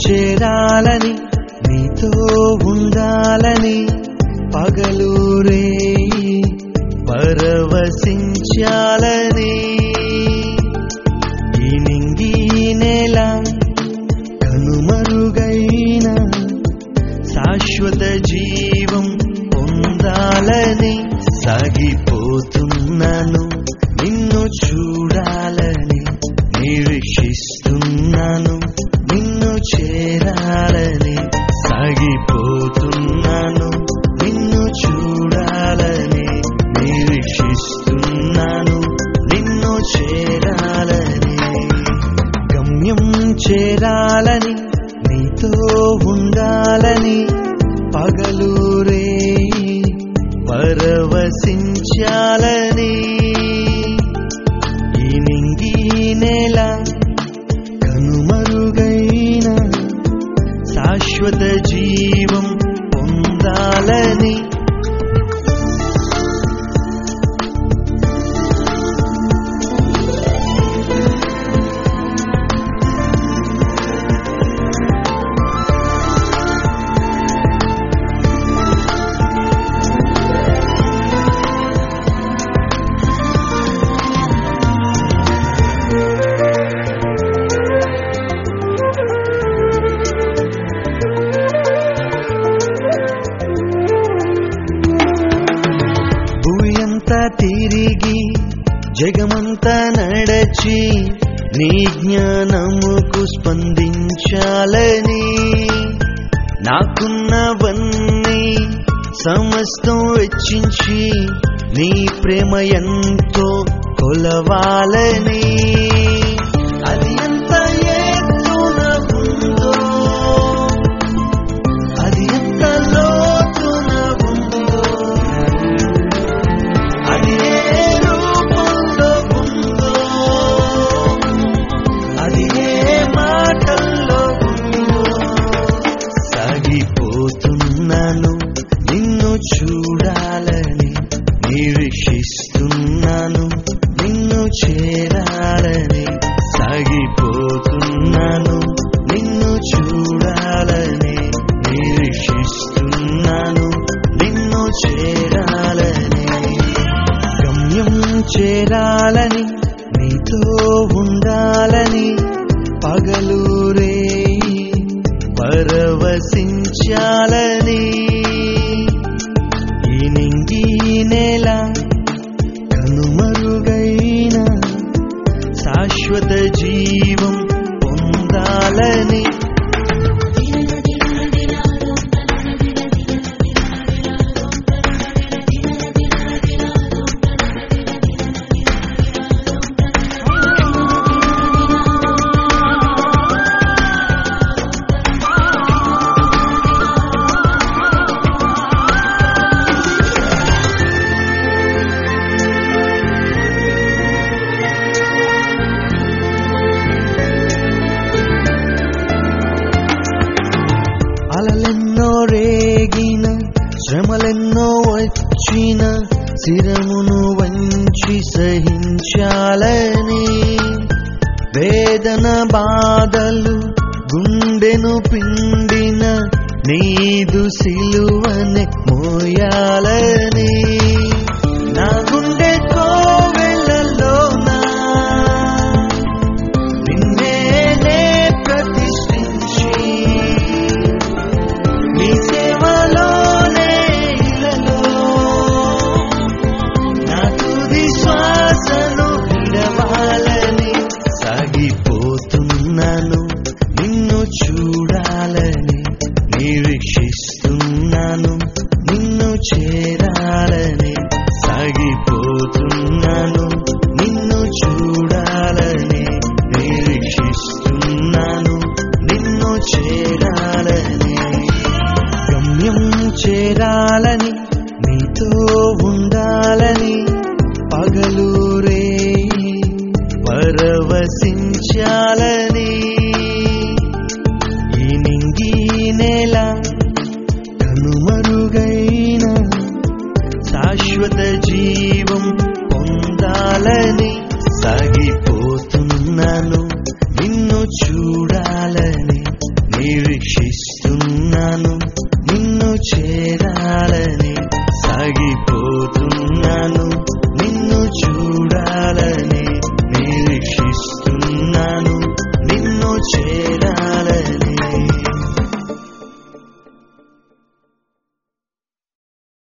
చేరాలని నీతో ఉండాలని పగలూరే పరవశించాలని ఈ నింగి నేల కనుమరుగైన శాశ్వత జీవం పొందాలని సాగిపోతున్నాను నిన్ను చూడాలని నిరీక్షిస్తున్నాను నిన్ను చేరాలని సాగిపోతున్నాను నిన్ను చూడాలని నిరీక్షిస్తున్నాను నిన్ను చేరాలని గమ్యం చేరాలని నీతో ఉండాలని పగలూరే పరవశించాలని ఈ నింగి నేల కనుమరుగైన శాశ్వత జీవం పొందాలని భూయంతా తిరిగి జగమంతా నడచి నీ జ్ఞానముకు స్పందించాలని నాకున్నవన్నీ సమస్తం వెచ్చించి నీ ప్రేమ ఎంతో కొలవాలని అది ఎంత ఎత్తున ఉందో అది ఎంత లోతున ఉందో అది ఏ రూపంలో ఉందో అది ఏ మాటల్లో ఉందో సాగిపోతున్నాను నిన్ను చూడాలని నిరీక్షిస్తున్నాను నిన్ను చేరాలని సాగిపోతున్నాను నిన్ను చూడాలని నిరీక్షిస్తున్నాను నిన్ను చేరాలని గమ్యం చేరాలని నీతో ఉండాలని పగలూరే పరవశించాలని ఈ నింగి నేల కనుమరుగైన శాశ్వత జీవం పొందాలని అలలెన్నో రేగిన శ్రమలెన్నో వచ్చిన శిరమును వంచి సహించాలని వేదన బాధలు గుండెను పిండిన నీదు సిలువనే మోయాలని నా గుండె కోవెళ్ళలోనా నిన్నేనే ప్రతిష్ఠించి నీ సేవలోనే ఇలలో నా తుది శ్వాసను విడవాలని సాగిపోతున్నాను నిన్ను చూడాలని నిరీక్షిస్తున్నాను నిన్ను చేరాలని సాగిపోతున్నాను నిన్ను చూడాలని నిరీక్షిస్తున్నాను నిన్ను చేరాలని గమ్యం చేరాలని నీతో ఉండాలని పగలూరే పరవశించాలని